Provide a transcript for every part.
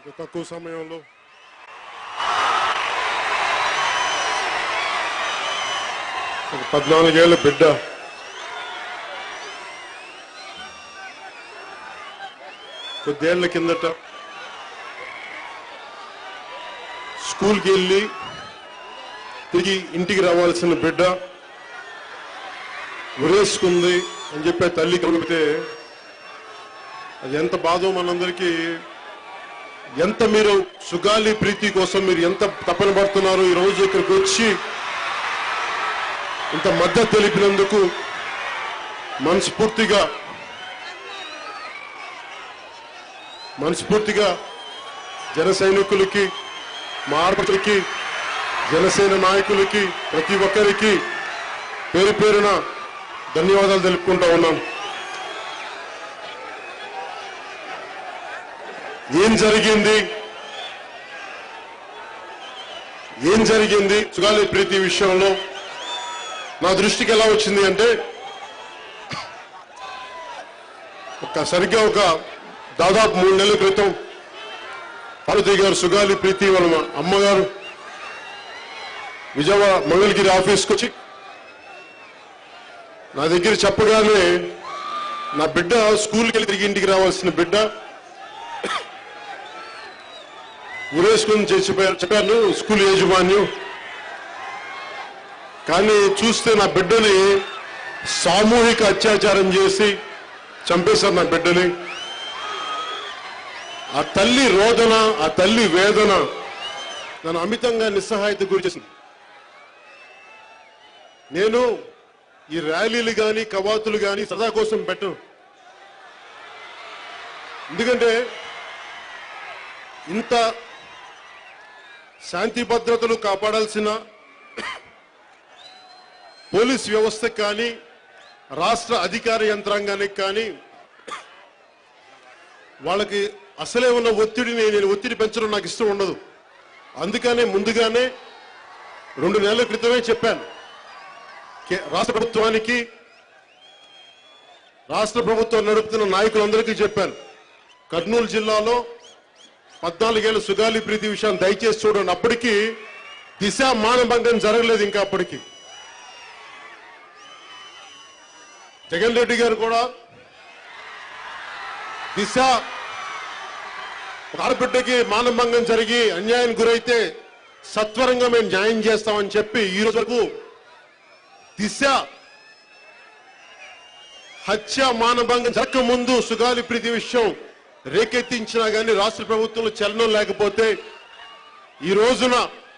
ఇంత తక్కువ సమయంలో ఒక పద్నాలుగేళ్ల బిడ్డ కొద్దేళ్ల కిందట స్కూల్కి వెళ్ళి తిరిగి ఇంటికి రావాల్సిన బిడ్డ ఉరేసుకుంది అని చెప్పి ఆ తల్లి కలిపితే అది ఎంత బాధో మనందరికీ ఎంత మీరు సుగాలి ప్రీతి కోసం మీరు ఎంత తపన పడుతున్నారు ఈ రోజు ఇక్కడికి వచ్చి ఇంత మద్దతు తెలిపినందుకు మనస్ఫూర్తిగా మనస్ఫూర్తిగా జన సైనికులకి మా ఆడపడులకి జనసేన నాయకులకి ప్రతి ఒక్కరికి పేరు పేరున ధన్యవాదాలు తెలుపుకుంటా ఉన్నాం ఏం జరిగింది ఏం జరిగింది సుగాలి ప్రీతి విషయంలో నా దృష్టికి ఎలా వచ్చింది అంటే ఒక సరిగ్గా ఒక దాదాపు మూడు నెలల క్రితం పార్వతి గారు సుగాలి ప్రీతి వాళ్ళ మా అమ్మగారు విజయవాడ మంగళగిరి ఆఫీస్కి వచ్చి నా దగ్గర చెప్పగానే నా బిడ్డ స్కూల్కి వెళ్ళి తిరిగి ఇంటికి రావాల్సిన బిడ్డ ఉరేసుకుని చెప్పారు చెప్పాను స్కూల్ యాజమాన్యం కానీ చూస్తే నా బిడ్డని సామూహిక అత్యాచారం చేసి చంపేశారు నా బిడ్డని ఆ తల్లి రోదన ఆ తల్లి వేదన నన్ను అమితంగా నిస్సహాయత గురి చేసింది నేను ఈ ర్యాలీలు కానీ కవాతులు కానీ సదా కోసం పెట్టను ఎందుకంటే ఇంత శాంతి భద్రతలు కాపాడాల్సిన పోలీస్ వ్యవస్థ కానీ రాష్ట్ర అధికార యంత్రాంగానికి కానీ వాళ్ళకి అసలే ఉన్న ఒత్తిడిని నేను ఒత్తిడి పెంచడం నాకు ఇష్టం ఉండదు అందుకనే ముందుగానే రెండు నెలల క్రితమే చెప్పాను కే- రాష్ట్ర ప్రభుత్వానికి రాష్ట్ర ప్రభుత్వం నడుపుతున్న నాయకులందరికీ చెప్పాను కర్నూలు జిల్లాలో పద్నాలుగేళ్ల సుగాలి ప్రీతి విషయాన్ని దయచేసి చూడండి అప్పటికి దిశ మానభంగం జరగలేదు ఇంకా అప్పటికి జగన్ రెడ్డి గారు కూడా దిశ ఒక ఆడబిడ్డకి మానభంగం జరిగి అన్యాయం గురైతే సత్వరంగా మేము న్యాయం చేస్తామని చెప్పి ఈ రోజు వరకు దిశ హత్య మానభంగం జరగక ముందు సుగాలి ప్రీతి విషయం రేకెత్తించినా గానీ రాష్ట్ర ప్రభుత్వంలో చలనం లేకపోతే ఈ రోజున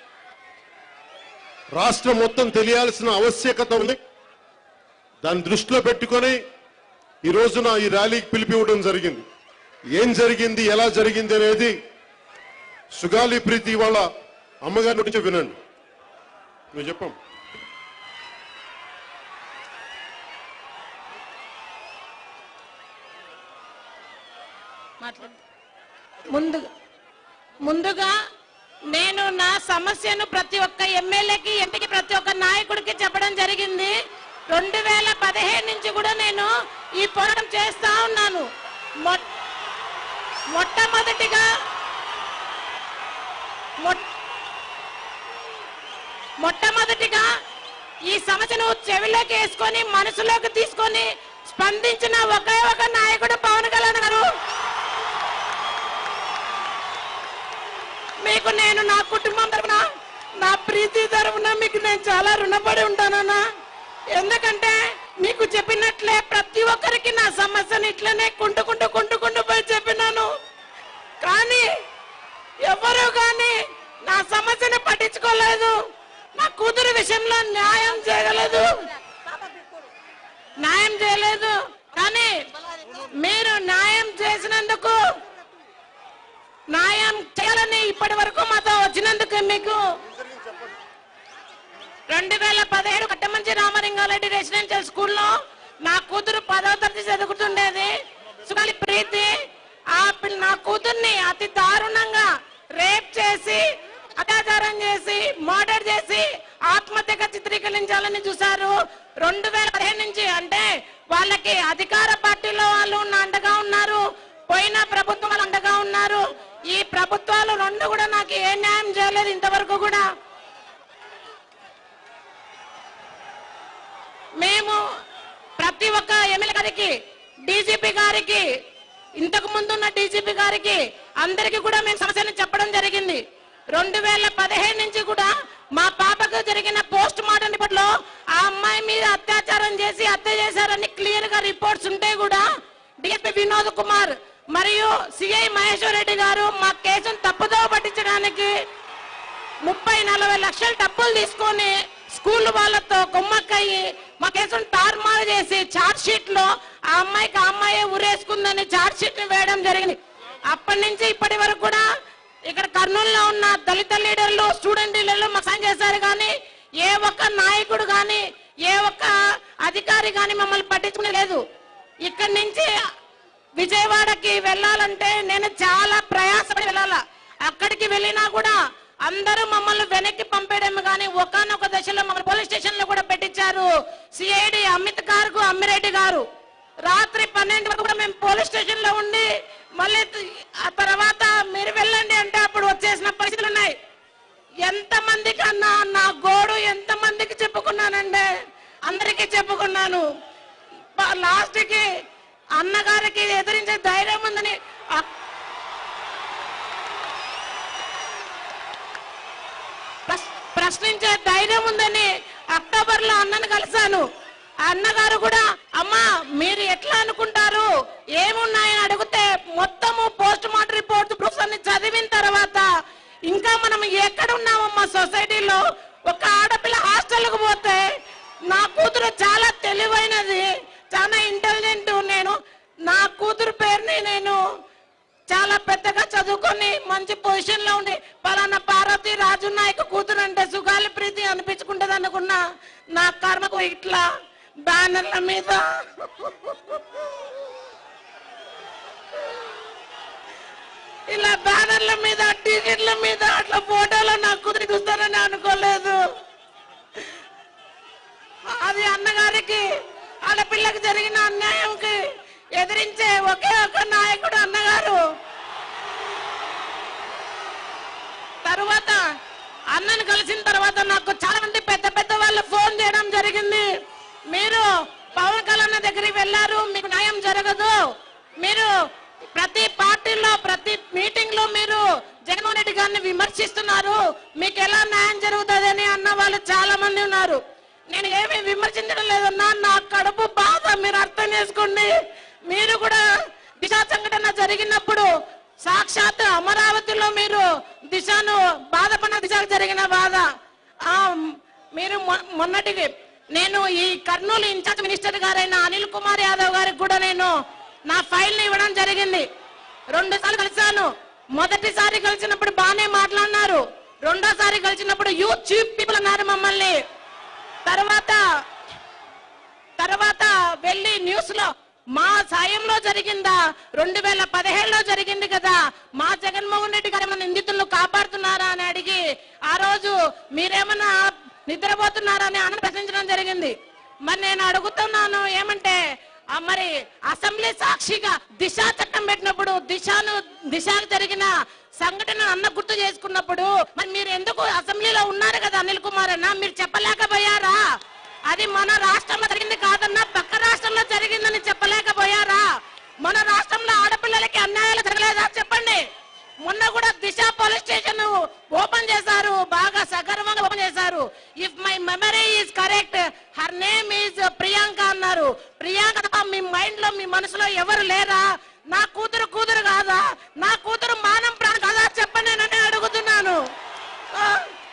రాష్ట్రం మొత్తం తెలియాల్సిన ఆవశ్యకత ఉంది దాన్ని దృష్టిలో పెట్టుకొని ఈ రోజున ఈ ర్యాలీకి పిలిపివ్వడం జరిగింది ఏం జరిగింది ఎలా జరిగింది అనేది సుగాలి ప్రీతి వాళ్ళ అమ్మగారి నుంచి వినండి నువ్వు చెప్పం మాట్లాడు ముందు ముందుగా నేను నా సమస్యను ప్రతి ఒక్క ఎమ్మెల్యేకి ఎంపీకి ప్రతి ఒక్క నాయకుడికి చెప్పడం జరిగింది రెండు వేల పదిహేను నుంచి కూడా నేను ఈ పోరాటం చేస్తా ఉన్నాను మొ- మొట్టమొదటిగా మొట్- మొట్టమొదటిగా ఈ సమస్యను చెవిలోకి వేసుకొని మనసులోకి తీసుకొని స్పందించిన ఒకే ఒక నాయకుడు పవన్ కళ్యాణ్ గారు మీకు నేను నా కుటుంబం తరపున నా ప్రీతి తరపున మీకు నేను చాలా రుణపడి ఉంటానన్నా ఎందుకంటే మీకు చెప్పినట్లే ప్రతి ఒక్కరికి నా సమస్యను ఇట్లనే కుంటుకుంటూ కుంటుకుంటూ పోయి చెప్పినాను కానీ ఎవరు కానీ నా సమస్యను పట్టించుకోలేదు నా కూతురు విషయంలో న్యాయం చేయగలేదు న్యాయం చేయలేదు కానీ మీరు న్యాయం చేసినందుకు న్యాయం చేయాలని ఇప్పటి వరకు మాతో వచ్చినందుకు మీకు రెండు వేల పదిహేడు కట్టమంచి రామలింగారెడ్డి రెసిడెన్షియల్ స్కూల్లో నా కూతురు పదో తరగతి చదువుకుంటుండేది సుగాలి ప్రీతి ఆ పిల్ల నా కూతుర్ని అతి దారుణంగా రేప్ చేసి అత్యాచారం చేసి మర్డర్ చేసి ఆత్మహత్యగా చిత్రీకరించాలని చూశారు రెండు వేల పదిహేను నుంచి అంటే వాళ్ళకి అధికార పార్టీలో వాళ్ళు ఉన్న అండగా ఉన్నారు పోయిన ప్రభుత్వం వాళ్ళు అండగా ఉన్నారు ఈ ప్రభుత్వాలు రెండు కూడా నాకు ఏ న్యాయం చేయలేదు ఇంతవరకు కూడా మేము ప్రతి ఒక్క ఎమ్మెల్యే గారికి డీజీపీ గారికి ఇంతకు ముందున్న డీజీపీ గారికి అందరికీ కూడా మేము సమస్యను చెప్పడం జరిగింది రెండు వేల పదిహేను నుంచి కూడా మా పాపకు జరిగిన పోస్ట్ మార్టం రిపోర్ట్లో ఆ అమ్మాయి మీద అత్యాచారం చేసి హత్య చేశారని క్లియర్ గా రిపోర్ట్స్ ఉంటే కూడా డిఎస్పీ వినోద్ కుమార్ మరియు సిఐ మహేశ్వర్ రెడ్డి గారు మా కేసును తప్పుదో పట్టించడానికి ముప్పై నలభై లక్షల డబ్బులు తీసుకొని స్కూల్ వాళ్ళతో కుమ్మక్కయ్యి మా కేసును తారుమారు చేసి చార్జ్ షీట్ లో ఆ అమ్మాయికి ఆ అమ్మాయి ఉరేసుకుందని చార్జ్ షీట్ ని వేయడం జరిగింది అప్పటి నుంచి ఇప్పటి వరకు కూడా ఇక్కడ కర్నూలులో ఉన్న దళిత లీడర్లు స్టూడెంట్ లీడర్లు మాకు సాయం చేశారు కానీ ఏ ఒక్క నాయకుడు కానీ ఏ ఒక్క అధికారి కానీ మమ్మల్ని పట్టించుకునే లేదు ఇక్కడి నుంచి విజయవాడకి వెళ్ళాలంటే నేను చాలా ప్రయాసపడి వెళ్ళాల అక్కడికి వెళ్ళినా కూడా అందరూ మమ్మల్ని వెనక్కి పంపేయడం కానీ ఒకనొక దశలో మమ్మల్ని పోలీస్ స్టేషన్ లో కూడా పెట్టించారు సిఐడి అమిత్ గారు అమ్మిరెడ్డి గారు రాత్రి పన్నెండు వరకు కూడా మేము పోలీస్ స్టేషన్ లో ఉండి మళ్ళీ ఆ తర్వాత మీరు వెళ్ళండి అంటే అప్పుడు వచ్చేసిన పరిస్థితులు ఉన్నాయి ఎంత మందికి అన్నా నా గోడు ఎంత మందికి చెప్పుకున్నానంటే అందరికీ చెప్పుకున్నాను లాస్ట్ కి అన్నగారికి ఎదిరించే ధైర్యం ఉందని అ- ప్రశ్- ప్రశ్నించే ధైర్యం ఉందని అక్టోబర్ లో అన్నను కలిశాను ఆ అన్నగారు కూడా అమ్మా మీరు ఎట్లా అనుకుంటారు ఏమున్నాయని అడిగితే మొత్తము పోస్ట్ మార్టం రిపోర్ట్ ప్రూఫ్స్ అన్ని చదివిన తర్వాత ఇంకా మనం ఎక్కడ ఉన్నామమ్మా సొసైటీలో ఒక ఆడపిల్ల హాస్టల్కి పోతే నా కూతురు చాలా తెలివైనది చాలా ఇంటెలిజెంట్ నేను నా కూతురు పేరుని నేను చాలా పెద్దగా చదువుకొని మంచి పొజిషన్ లో ఉండి పలానా పార్వతి రాజు నాయక్ కూతురు అంటే సుగాలి ప్రీతి అనిపించుకుంటది అనుకున్నా నా కర్మకు ఇట్లా బ్యానర్ల మీద ఇలా బ్యానర్ల మీద టికెట్ల మీద అట్లా ఫోటోలో నా కూతురు చూస్తానని అనుకోలేదు అది అన్నగారికి ఆడపిల్లకి జరిగిన అన్యాయంకి ఎదిరించే ఒకే ఒక నాయకుడు అన్నగారు తరువాత అన్నను కలిసిన తర్వాత నాకు చాలా మంది పెద్ద పెద్ద వాళ్ళు ఫోన్ చేయడం జరిగింది మీరు పవన్ కళ్యాణ్ దగ్గరికి వెళ్ళారు మీకు న్యాయం జరగదు మీరు ప్రతి పార్టీలో ప్రతి మీటింగ్ లో మీరు జగన్మోహన్ రెడ్డి గారిని విమర్శిస్తున్నారు మీకు ఎలా న్యాయం జరుగుతుంది అని అన్న వాళ్ళు చాలా మంది ఉన్నారు నేను ఏమీ విమర్శించడం లేదన్నా నా కడుపు బాధ మీరు అర్థం చేసుకోండి మీరు కూడా దిశా సంఘటన జరిగినప్పుడు సాక్షాత్ అమరావతిలో మీరు దిశను బాధపడిన దిశకు జరిగిన బాధ ఆ మీరు మొ- మొన్నటికి నేను ఈ కర్నూలు ఇన్ఛార్జ్ మినిస్టర్ గారైన అనిల్ కుమార్ యాదవ్ గారికి కూడా నేను నా ఫైల్ ని ఇవ్వడం జరిగింది రెండు సార్లు కలిశాను మొదటిసారి కలిసినప్పుడు బాగానే మాట్లాడినారు రెండోసారి కలిసినప్పుడు యూ చీప్ పీపుల్ అన్నారు మమ్మల్ని తర్వాత తర్వాత వెళ్ళి న్యూస్ లో మా సాయంలో జరిగిందా రెండు వేల పదిహేడులో జరిగింది కదా మా జగన్మోహన్ రెడ్డి గారు ఏమైనా నిందితులను కాపాడుతున్నారా అని అడిగి ఆ రోజు మీరేమన్నా నిద్రపోతున్నారా అని అన్న ప్రశ్నించడం జరిగింది మరి నేను అడుగుతున్నాను ఏమంటే ఆ మరి అసెంబ్లీ సాక్షిగా దిశ చట్టం పెట్టినప్పుడు దిశను దిశకు జరిగిన సంఘటన అన్న గుర్తు చేసుకున్నప్పుడు మరి మీరు ఎందుకు అసెంబ్లీలో ఉన్నారు కదా అనిల్ కుమార్ అన్న మీరు చెప్పలేకపోయారా అది మన రాష్ట్రంలో జరిగింది కాదన్నా పక్క రాష్ట్రంలో జరిగిందని చెప్పలేకపోయారా మన రాష్ట్రంలో ఆడపిల్లలకి అన్యాయాలు జరగలేదా చెప్పండి మొన్న కూడా దిశ పోలీస్ స్టేషన్ ఓపెన్ చేశారు బాగా సగర్వంగా ఓపెన్ చేశారు if my memory is correct her name is Priyanka అన్నారు ప్రియాంక తప్ప మీ మైండ్ లో మీ మనసులో ఎవరు లేరా నా కూతురు కూతురు కాదా నా కూతురు మానం ప్రాణం కాదా చెప్పండి నేనే అడుగుతున్నాను ఆ?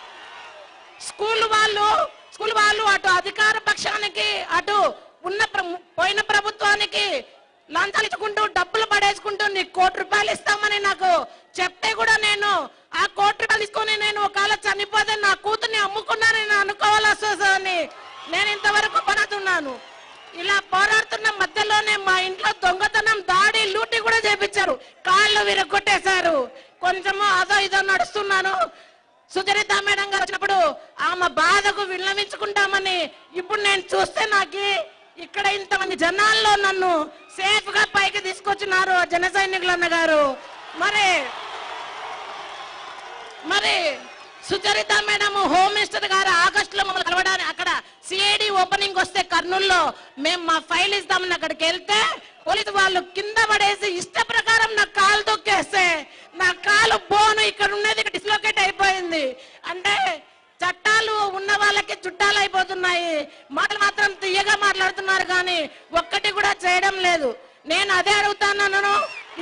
స్కూల్ వాళ్ళు స్కూల్ వాళ్ళు అటు అధికార పక్షానికి అటు ఉన్న ప్ర- పోయిన ప్రభుత్వానికి లంచాలు ఇచ్చుకుంటూ డబ్బులు పడేసుకుంటూ నీకు కోటి రూపాయలు ఇస్తామని నాకు చెప్తే కూడా నేను ఆ కోటి రూపాయలు తీసుకొని నేను ఒకవేళ చనిపోతే నా కూతుర్ని అమ్ముకున్నానని అనుకోవాల్సి వస్తుందని నేను ఇంతవరకు పడుతున్నాను ఇలా పోరాడుతున్న మధ్యలోనే మా ఇంట్లో దొంగతనం దాడి లూటి కూడా చేపించారు కాళ్ళు విరగొట్టేశారు కొంచెము అదో ఇదో నడుస్తున్నాను సుచరిత మేడం గారు వచ్చినప్పుడు ఆమె బాధకు విన్నవించుకుంటామని ఇప్పుడు నేను చూస్తే నాకు ఇక్కడ ఇంతమంది జనాల్లో నన్ను సేఫ్ గా పైకి తీసుకొచ్చినారు జన సైనికులు అన్నగారు మరి మరి సుచరిత మేడం హోమ్ మినిస్టర్ గారు ఆగస్టులో మమ్మల్ని కలవడానికి అక్కడ సిఐడి ఓపెనింగ్ వస్తే కర్నూలులో మేము మా ఫైల్ ఇస్తామని అక్కడికి వెళ్తే పోలీసు వాళ్ళు కింద పడేసి ఇష్ట ప్రకారం నా కాలు తొక్కేస్తే నా కాలు బోను ఇక్కడ ఉన్నది డిస్లోకేట్ అయిపోయింది అంటే చట్టాలు ఉన్న వాళ్ళకి చుట్టాలు అయిపోతున్నాయి మాటలు మాత్రం తీయగా మాట్లాడుతున్నారు కానీ ఒక్కటి కూడా చేయడం లేదు నేను అదే అడుగుతాను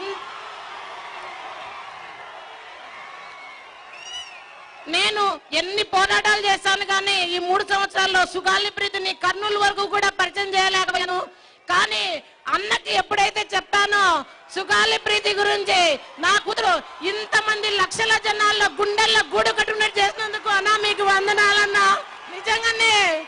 నేను ఎన్ని పోరాటాలు చేశాను కానీ ఈ మూడు సంవత్సరాల్లో సుగాలి ప్రీతిని కర్నూలు వరకు కూడా పరిచయం చేయలేకపోయాను కానీ అన్నకి ఎప్పుడైతే చెప్పానో సుగాలి ప్రీతి గురించి నా కూతురు ఇంతమంది లక్షల జనాల్లో గుండెల్లో గూడు కట్టున్నట్టు చేసినందుకు అన్నా మీకు వందనాలన్నా నిజంగానే